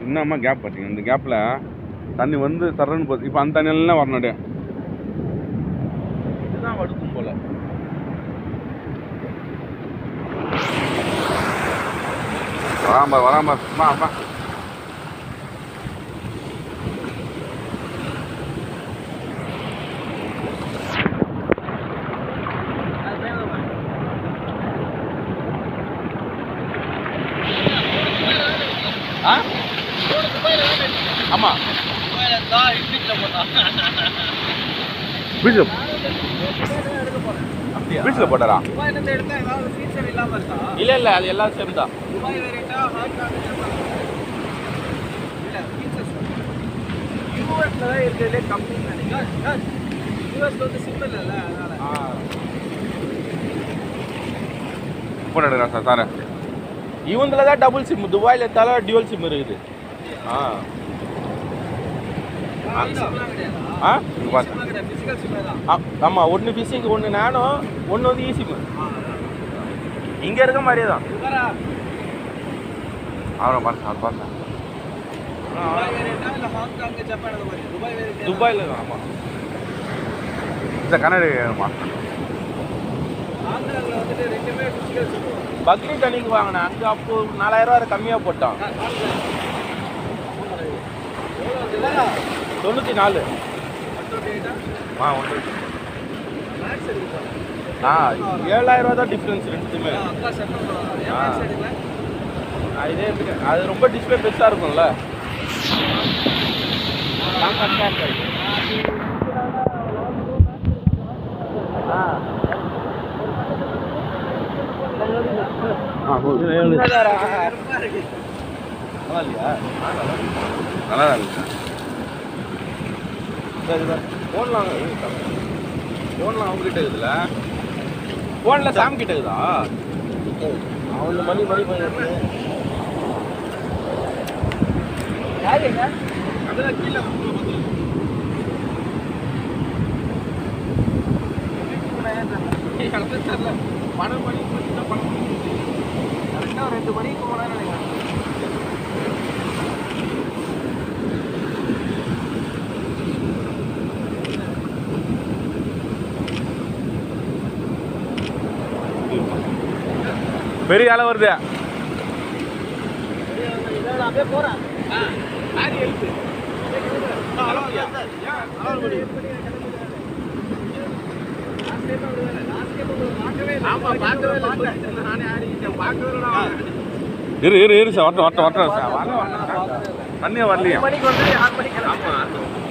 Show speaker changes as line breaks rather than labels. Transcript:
என்னம்மா கேப் பார்த்தீங்க இந்த கேப்பில் தண்ணி வந்து தரன்னு போகுது இப்போ அந்த தண்ணியெல்லாம் வரணும் அப்படியே
இதுதான் வடுக்கும் போல
வராம வராம அம்மா அம்மா
ஆ
ஆமா
தான் இட்லியில் போட்டான்
பீச்சில்
அப்படியா
பீச்சில் போட்டாரா
துபாயில இருந்து எடுத்தா ஏதாவது ஃபீச்சர் இல்லாம இருக்கா
இல்லை இல்லை அது எல்லாம் சேம் தான்
துபாய் வேரியண்டா ஹாங்காங் இல்ல ஃபீச்சர்ஸ் யூஎஸ்ல தான் இருக்கிறதுலே கம்மின்னு நினைக்கிறேன் யூஎஸ்ல வந்து சிம் இல்லைல்ல அதனால
போட்டோ எடுக்கிறேன் சார் சார்
இவங்கள தான் டபுள் சிம் துபாயில் எடுத்தாலும் டியூவல் சிம் இருக்குது ஆ
சிம்லாம் கிடையாதா
ஆ
இங்கே பார்த்து
சிம்லாம் கிடையாது பிசிக்கல் சிம்மே தான்
ஆ- ஆமா ஒன்று ஃபிஷிங் ஒன்று நானோ ஒன்று வந்து ஈ சிம் இங்கே இருக்க மாதிரியே தான்
இவரா
அவரை பார்த்து அவர் பார்த்தேன்
துபாய் வேரியண்டா இல்ல ஹாங்காங் ஜப்பான் அந்த மாதிரி துபாய் வேரியண்டா
துபாயில் தான் ஆமாம்
இந்த கண்ணாடி வேணுமா
ஹாங்காங்ல வந்துட்டு ரெண்டுமே பிசிக்கல் சிம்
பக்ரீத் அன்னைக்கு வாங்கினேன் அங்கே அப்போ நாலாயிரம் ரூபா கம்மியாக போட்டான்
எவ்வளோ இல்லைடா
தொண்ணூற்றி நாலு
ஆ ஒன்று
மேக்ஸ் எடுக்க
ஆ ஏழாயிரம் ரூபா தான் டிஃப்ரென்ஸ் ரெண்டுத்துமே
அக்கா செட்டப் பண்ணுவாங்க ஏன்
ஆ.
மேக்ஸ் எடுக்கல
ஆ, இதே இருக்கு. அது ரொம்ப டிஸ்பிளே பெருசாக இருக்கும்ல ஆ
ஆ போதும்.
ரொம்ப இருக்கு
பரவாயில்லையா
நல்லா தான் இருக்கு
சரி சார் ஃபோன்லாம் ஃபோன்லாம் அவங்ககிட்ட இருக்குதுல்ல ஃபோனில் சாம் கிட்ட இருக்குதா அவனு மணி மணி பண்ணி
யாருங்க அதெல்லாம் கீழே தெரியல பன்னெண்டு மணிக்கு போச்சுன்னா பன்னெண்டு மணிக்கு கரெக்டாக ரெண்டு மணிக்கு போனேன்னு நினைக்கிறேன்
பெரிய அலை வருது
நான் அப்படியே போறேன் ஆரி எழுத்து ஆமா பார்க்கவே இல்லை நானே ஆடிக்கிட்டேன் பார்க்கவே இல்லை
இரு இரு இரு சார் வரட்டும் வரட்டும் வரட்டும் சார் வரல வரல தண்ணியே வரலையா
மணிக்கு வந்து ஆறு மணிக்கு
ஆமாம்